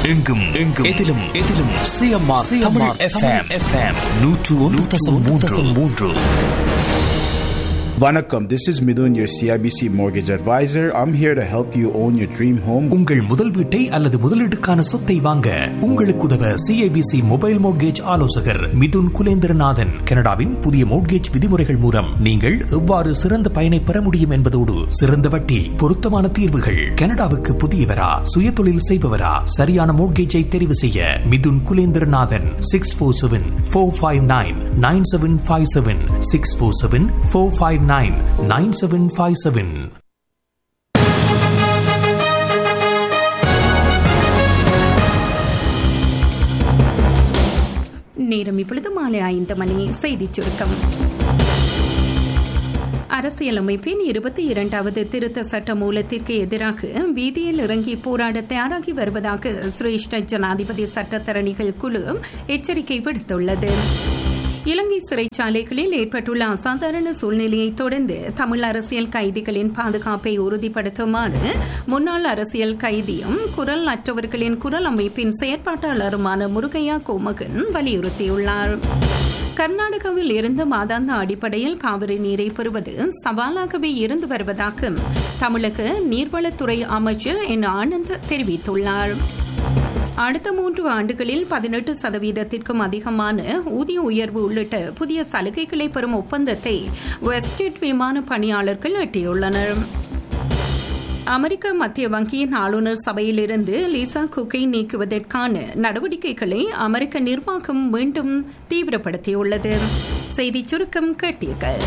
எங்கும் எங்கும் எதிலும் எதிலும் சிஎம்ஆர் தமிழ் எஃப்எம் எஃப்எம் நூற்று ஒன்று தசம் மூன்று தசம் மூன்று Vanakkam, this is Midun, your CIBC mortgage advisor. I'm here to help you own your dream home. உங்கள் முதல் வீட்டை அல்லது முதலீட்டுக்கான சொத்தை வாங்க உங்களுக்கு உதவ சிஐபிசி மொபைல் மோட்கேஜ் ஆலோசகர் மிதுன் குலேந்திரநாதன் கனடாவின் புதிய மோட்கேஜ் விதிமுறைகள் மூலம் நீங்கள் எவ்வாறு சிறந்த பயனை பெற முடியும் என்பதோடு சிறந்த வட்டி பொருத்தமான தீர்வுகள் கனடாவுக்கு புதியவரா சுயதொழில் செய்பவரா சரியான மோட்கேஜை தெரிவு செய்ய Mithun Kulendranathan six four seven four five nine nine seven five seven six four seven four five nine nine seven five seven நேரம் இப்பொழுது மாலை ஐந்து மணி செய்திச் சுருக்கம் அரசியலமைப்பின் இருபத்தி இரண்டாவது திருத்த சட்ட மூலத்திற்கு எதிராக வீதியில் இறங்கி போராட தயாராகி வருவதாக சிரேஷ்ட ஜனாதிபதி சட்டத்தரணிகள் குழு எச்சரிக்கை விடுத்துள்ளது இலங்கை சிறைச்சாலைகளில் ஏற்பட்டுள்ள அசாதாரண சூழ்நிலையை தொடர்ந்து தமிழ் அரசியல் கைதிகளின் பாதுகாப்பை உறுதிப்படுத்துமாறு முன்னாள் அரசியல் கைதியும் குரல் அற்றவர்களின் குரல் அமைப்பின் செயற்பாட்டாளருமான முருகையா கோமகன் வலியுறுத்தியுள்ளார் கர்நாடகாவில் இருந்து மாதாந்த அடிப்படையில் காவிரி நீரை பெறுவது சவாலாகவே இருந்து வருவதாக தமிழக நீர்வளத்துறை அமைச்சர் என் ஆனந்த் தெரிவித்துள்ளார் அடுத்த மூன்று ஆண்டுகளில் பதினெட்டு சதவீதத்திற்கும் அதிகமான ஊதிய உயர்வு உள்ளிட்ட புதிய சலுகைகளை பெறும் ஒப்பந்தத்தை வெஸ்டெட் விமான பணியாளர்கள் எட்டியுள்ளனர் அமெரிக்க மத்திய வங்கியின் ஆளுநர் சபையிலிருந்து லீசா குக்கை நீக்குவதற்கான நடவடிக்கைகளை அமெரிக்க நிர்வாகம் மீண்டும் தீவிரப்படுத்தியுள்ளது செய்திச் சுருக்கம் கேட்டீர்கள்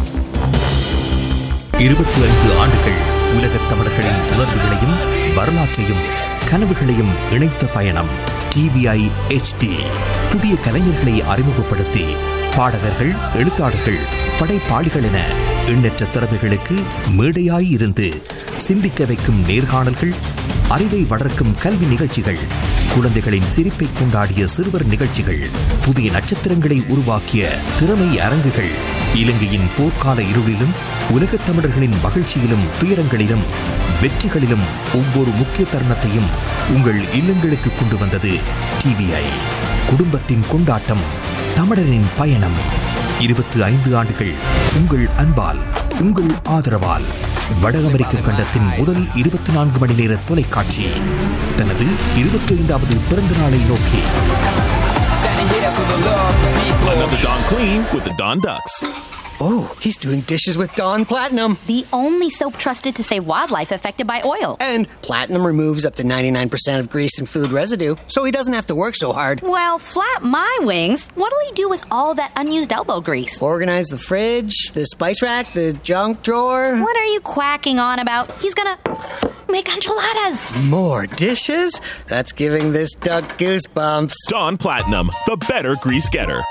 இருபத்தி ஐந்து ஆண்டுகள் உலகத் தமிழர்களின் உணர்வுகளையும் வரலாற்றையும் கனவுகளையும் இணைத்த பயணம் டிவிஐ HD புதிய கலைஞர்களை அறிமுகப்படுத்தி பாடகர்கள் எழுத்தாளர்கள் படைப்பாளிகள் என எண்ணற்ற திறமைகளுக்கு மேடையாய் இருந்து சிந்திக்க வைக்கும் நேர்காணல்கள் அறிவை வளர்க்கும் கல்வி நிகழ்ச்சிகள் குழந்தைகளின் சிரிப்பை கொண்டாடிய சிறுவர் நிகழ்ச்சிகள் புதிய நட்சத்திரங்களை உருவாக்கிய திறமை அரங்குகள் இலங்கையின் போர்க்கால இருளிலும் உலகத் தமிழர்களின் மகிழ்ச்சியிலும் துயரங்களிலும் வெற்றிகளிலும் ஒவ்வொரு முக்கிய தருணத்தையும் உங்கள் இல்லங்களுக்கு கொண்டு வந்தது டிவிஐ குடும்பத்தின் கொண்டாட்டம் தமிழரின் பயணம் இருபத்தி ஐந்து ஆண்டுகள் உங்கள் அன்பால் உங்கள் ஆதரவால் வட அமெரிக்க கண்டத்தின் முதல் இருபத்தி நான்கு மணி நேர தொலைக்காட்சி தனது இருபத்தி ஐந்தாவது பிறந்த நாளை நோக்கி Another Don Clean with the Don Ducks. Oh, he's doing dishes with Dawn Platinum. The only soap trusted to save wildlife affected by oil. And Platinum removes up to 99% of grease and food residue, so he doesn't have to work so hard. Well, flap my wings. What'll he do with all that unused elbow grease? Organize the fridge, the spice rack, the junk drawer. What are you quacking on about? He's gonna make enchiladas. More dishes? That's giving this duck goosebumps. Don Platinum, the better grease getter.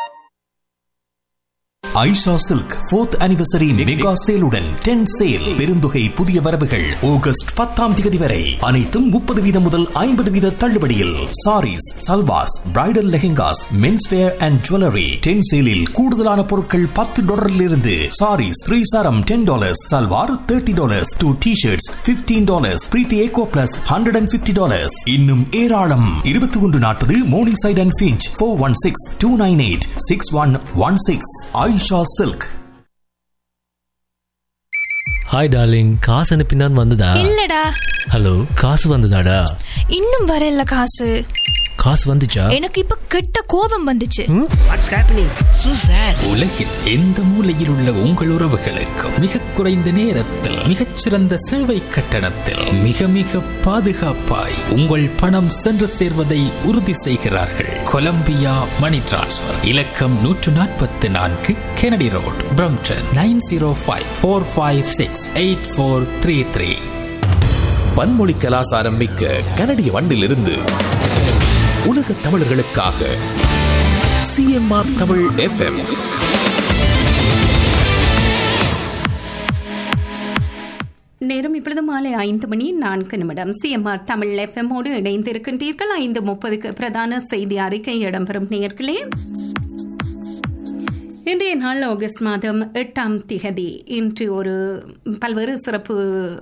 Aisha silk fourth anniversary mega சேலுடன் ten sale பெருந்தொகை புதிய வரவுகள் August பத்தாம் தேதி வரை அனைத்தும் முப்பது வீதம் முதல் ஐம்பது வீத தள்ளுபடியில் sarees salwars bridal lehengas men's wear and jewellery ten சேலில் கூடுதலான பொருட்கள் பத்து டாலரில் இருந்து சாரீஸ் த்ரீ சாரம் ten dollars salwar thirty dollars two T shirts fifteen dollars Preethi eco plus hundred and fifty dollars இன்னும் ஏராளம் இருபத்தி ஒன்று நாற்பது Morningside and Finch four one six two nine eight six one one six Ayesha silk hi darling காசு அனுப்பினான் வந்ததா இல்லடா hello காசு வந்ததாடா இன்னும் வரல காசு காசு வந்துச்சா எனக்கு இப்ப கெட்ட கோபம் வந்துச்சு What's happening? So sad. உலகில் எந்த மூலையில் உள்ள உங்கள் உறவுகளுக்கு மிக குறைந்த நேரத்தில் மிகச்சிறந்த சேவை கட்டணத்தில் மிக மிக பாதுகாப்பாய் உங்கள் பணம் சென்று சேர்வதை உறுதி செய்கிறார்கள் கொலம்பியா மணி டிரான்ஸ்ஃபர் இலக்கம் நூற்று நாற்பத்தி நான்கு Kennedy road Brampton nine zero five four five six eight four three three பன்மொழி கலாசாரம் மிக்க கனடிய மண்ணிலிருந்து உலக தமிழர்களுக்காக சிஎம்ஆர் தமிழ் எஃப்எம் நேரம் இப்பொழுது மாலை ஐந்து மணி நான்கு நிமிடம் சிஎம்ஆர் தமிழ் எஃப்எம்மோடு இணைந்திருக்கின்றீர்கள் ஐந்து முப்பதுக்கு பிரதான செய்தி அறிக்கை இடம்பெறும் நேர்களே இன்றைய நாள் ஆகஸ்ட் மாதம் எட்டாம் திகதி இன்று ஒரு பல்வேறு சிறப்பு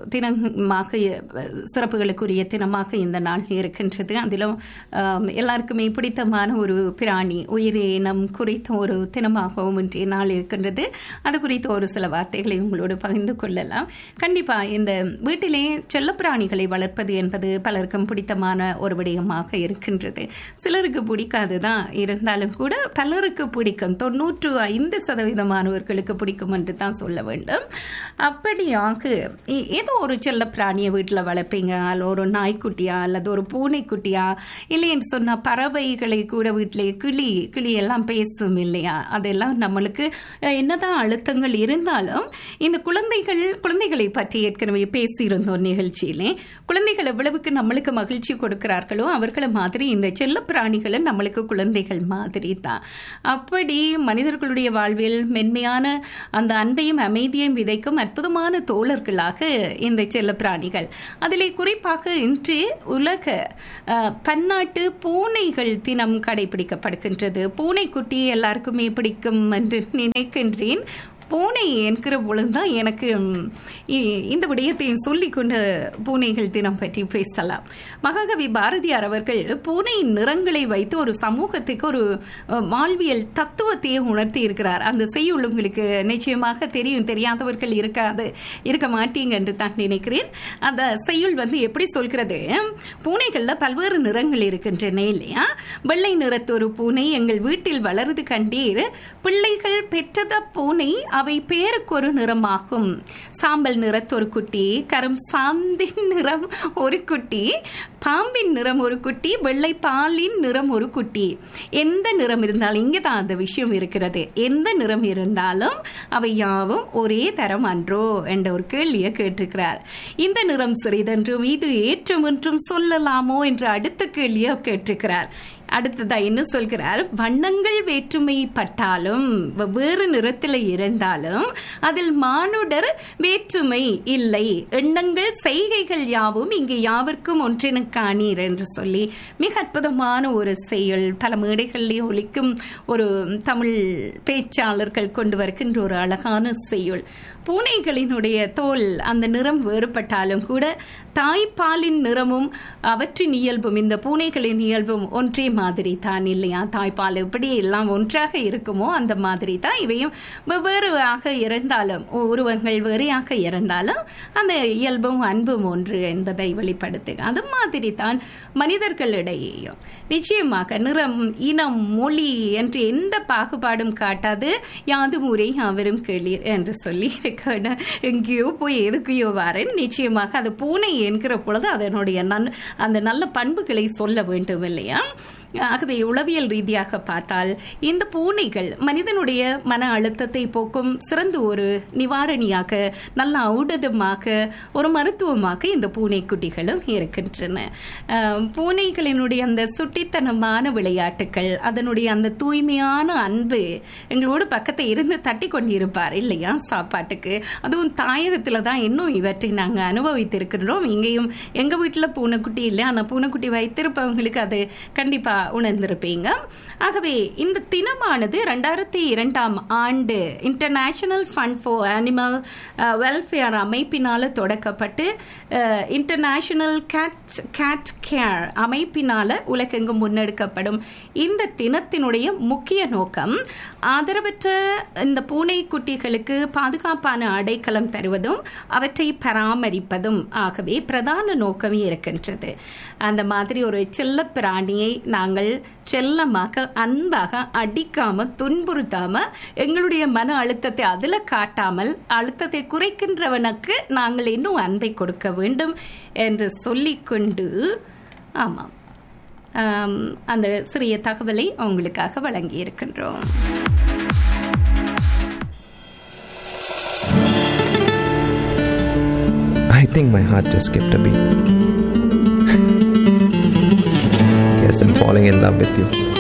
தினமாக சிறப்புகளுக்குரிய தினமாக இந்த நாள் இருக்கின்றது அதிலும் ஆம், எல்லாருக்குமே பிடித்தமான ஒரு பிராணி உயிரினம் குறித்த ஒரு தினமாகவும் இன்றைய நாள் இருக்கின்றது அது குறித்த ஒரு சில வார்த்தைகளை உங்களோடு பகிர்ந்து கொள்ளலாம் கண்டிப்பா இந்த வீட்டிலே செல்லப்பிராணிகளை வளர்ப்பது என்பது பலருக்கும் பிடித்தமான ஒரு விடயமாக இருக்கின்றது சிலருக்கு பிடிக்காது தான் இருந்தாலும் கூட பலருக்கு பிடிக்கும் தொண்ணூற்று ஐந்து சதவீதமானவர்களுக்கு பிடிக்கும் என்று தான் சொல்ல வேண்டும் அப்படியாக இ- ஏதோ ஒரு செல்ல பிராணியை வீட்டில் வளர்ப்பீங்க அல்ல ஒரு நாய்க்குட்டியா அல்லது ஒரு பூனைக்குட்டியா இல்லைன்னு சொன்னால் பறவைகளை கூட வீட்டிலே கிளி கிளி எல்லாம் பேசும் இல்லையா அதெல்லாம் நம்மளுக்கு அஹ், என்னதான் அழுத்தங்கள் இருந்தாலும் இந்த குழந்தைகள் குழந்தைகளை பற்றி ஏற்கனவே பேசியிருந்தோம் நிகழ்ச்சியிலே குழந்தைகள் எவ்வளவுக்கு நம்மளுக்கு மகிழ்ச்சி கொடுக்கிறார்களோ அவர்களை மாதிரி இந்த செல்ல பிராணிகளும் நம்மளுக்கு குழந்தைகள் மாதிரி தான் அப்படி மனிதர்களுடைய வாழ்வில் மென்மையான அந்த அன்பையும் அமைதியையும் விதைக்கும் அற்புதமான தோழர்களாக இந்த செல்ல பிராணிகள் அதிலே குறிப்பாக இன்று உலக அஹ், பன்னாட்டு பூனைகள் தினம் கடைபிடிக்கப்படுகின்றது பூனைக்குட்டி எல்லாருக்குமே பிடிக்கும் என்று நினைக்கின்றேன் பூனை என்கிற பொழுதுதான் எனக்கு ம், இ- இந்த விடயத்தையும் சொல்லிக்கொண்ட பூனைகள் தினம் பற்றி பேசலாம் மகாகவி பாரதியார் அவர்கள் பூனையின் நிறங்களை வைத்து ஒரு சமூகத்துக்கு ஒரு அஹ், வாழ்வியல் தத்துவத்தையே உணர்த்தி இருக்கிறார் அந்த செய்யுள் உங்களுக்கு நிச்சயமாக தெரியும் தெரியாதவர்கள் இருக்காது இருக்க மாட்டீங்க என்று தான் நினைக்கிறேன் அந்த செய்யுள் வந்து எப்படி சொல்கிறது பூனைகள்ல பல்வேறு நிறங்கள் இருக்கின்றன இல்லையா வெள்ளை நிறத்தொரு பூனை எங்கள் வீட்டில் வளருது கண்டீர் பிள்ளைகள் பெற்றத பூனை அவை பேருக்கு ஒரு நிறமாகும் சாம்பல் நிறத்தொரு குட்டி கரும் சாந்தின் நிறம் ஒரு குட்டி பாம்பின் நிறம் ஒரு குட்டி வெள்ளை பாலின் நிறம் ஒரு குட்டி எந்த நிறம் இருந்தாலும் இங்கே தான் அந்த விஷயம் இருக்கிறது எந்த நிறம் இருந்தாலும் அவை யாவும் ஒரே தரம் அன்றோ என்ற ஒரு கேள்வியை கேட்டிருக்கிறார் இந்த நிறம் சிறிதென்றும் இது ஏற்றம் என்றும் சொல்லலாமோ என்று அடுத்த கேள்வியை கேட்டிருக்கிறார் அடுத்ததா என்ன சொல்கிறார் வண்ணங்கள் வேற்றுமை பட்டாலும் வெவ்வேறு நிறத்தில் இருந்தாலும் அதில் மானுடர் வேற்றுமை இல்லை எண்ணங்கள் செய்கைகள் யாவும் இங்கே யாவர்க்கும் ஒன்றென காணீர் என்று சொல்லி மிக அற்புதமான ஒரு செயல் பல மேடைகளிலே ஒலிக்கும் ஒரு தமிழ் பேச்சாளர்கள் கொண்டு வருகின்ற ஒரு அழகான செய்யுள் பூனைகளினுடைய தோல் அந்த நிறம் வேறுபட்டாலும் கூட தாய்ப்பாலின் நிறமும் அவற்றின் இயல்பும் இந்த பூனைகளின் இயல்பும் ஒன்றே மாதிரி தான் இல்லையா தாய்ப்பால் எப்படி எல்லாம் ஒன்றாக இருக்குமோ அந்த மாதிரி தான் இவையும் வெவ்வேறாக இருந்தாலும் உருவங்கள் வேறையாக இருந்தாலும் அந்த இயல்பும் அன்பும் ஒன்று என்பதை வெளிப்படுத்து அது மாதிரி தான் மனிதர்களிடையேயும் நிச்சயமாக நிறம் இனம் மொழி என்று எந்த பாகுபாடும் காட்டாது யாதும் ஊரே யாவரும் கேளீர் என்று சொல்லி இருக்கணும் எங்கேயோ போய் எதுக்கையோ வரேன் நிச்சயமாக அது பூனை என்கிற பொழுது அதனுடைய நன் அந்த நல்ல பண்புகளை சொல்ல வேண்டும் இல்லையா ஆகவே உளவியல் ரீதியாக பார்த்தால் இந்த பூனைகள் மனிதனுடைய மன அழுத்தத்தை போக்கும் சிறந்த ஒரு நிவாரணியாக நல்ல ஔடதமாக ஒரு மருத்துவமாக இந்த பூனைக்குட்டிகளும் இருக்கின்றன அஹ், பூனைகளினுடைய அந்த சுட்டித்தனமான விளையாட்டுகள் அதனுடைய அந்த தூய்மையான அன்பு எங்களோடு பக்கத்தை இருந்து தட்டி கொண்டிருப்பார் இல்லையா சாப்பாட்டுக்கு அதுவும் தாயகத்தில் தான் இன்னும் இவற்றை நாங்கள் அனுபவித்திருக்கின்றோம் இங்கேயும் எங்கள் வீட்டில் பூனைக்குட்டி இல்லை ஆனால் பூனைக்குட்டி வைத்திருப்பவங்களுக்கு அது கண்டிப்பாக உணர்ந்திருப்பீங்க ஆகவே இந்த தினமானது ரெண்டாயிரத்தி இரண்டாம் ஆண்டு international fund for animal welfare அமைப்பினால் தொடக்கப்பட்டு இன்டர்நேஷனல் கேட் கேட் கேர் அமைப்பினால் உலகெங்கும் முன்னெடுக்கப்படும் இந்த தினத்தினுடைய முக்கிய நோக்கம் ஆதரவற்ற இந்த பூனைக்குட்டிகளுக்கு பாதுகாப்பான அடைக்கலம் தருவதும் அவற்றை பராமரிப்பதும் ஆகவே பிரதான நோக்கமே இருக்கின்றது அந்த மாதிரி ஒரு செல்ல பிராணியை நாங்கள் செல்லமாக அன்பாக அடிக்காம துன்புறுத்தாம எங்களுடைய மன அழுத்தத்தை அதுல காட்டாமல் அழுத்தத்தை குறைக்கின்றவனுக்கு நாங்கள் இன்னும் அன்பை கொடுக்க வேண்டும் என்று சொல்லிக்கொண்டு ஆமாம் ஆம், அந்த சிறிய தகவலை உங்களுக்காக வழங்கி இருக்கின்றோம் I think my heart just skipped a beat. Guess I'm falling in love with you.